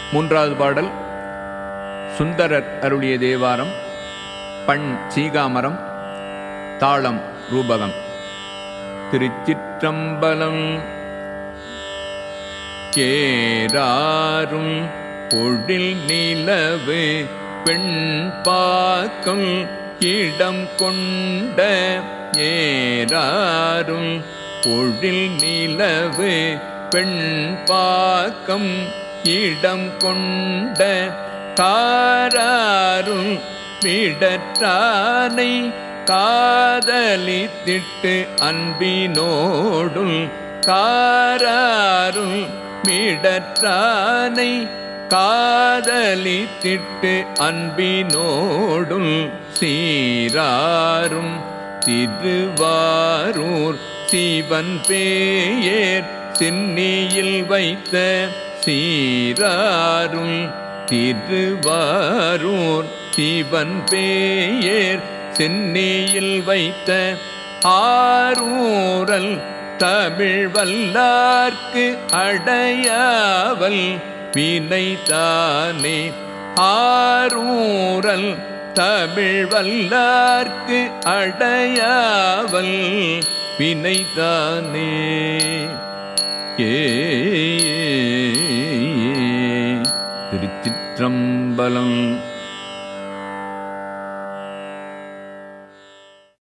மூன்றாவது பாடல் சுந்தரர் அருளிய தேவாரம் பண் சீகாமரம் தாளம் ரூபகம் திருச்சிற்றம்பலம் கேராரும் பொழில் நிலவு பெண் பாக்கம் இடம் கொண்ட ஏராரும் பொழில் நிலவு பெண் பாக்கம் இடம் கொண்ட காராரும் விடற்றானை காதலித்திட்டு அன்பினோடும் காராரும் மிடற்றானை காதலித்திட்டு அன்பினோடும் சீராரும் திருவாரூர் சிவன் பேயேர் சின்னியில் வைத்த சீராரும் திருவாரூர் சிவன் பேயேர் சென்னியில் வைத்த ஆரூரல் தமிழ் வல்லார்க்கு அடையாவல் வினைதானே ஆரூரல் தமிழ் வல்லார்க்கு அடையாவல் வினைதானே ஏ திருச்சிற்றம்பலம்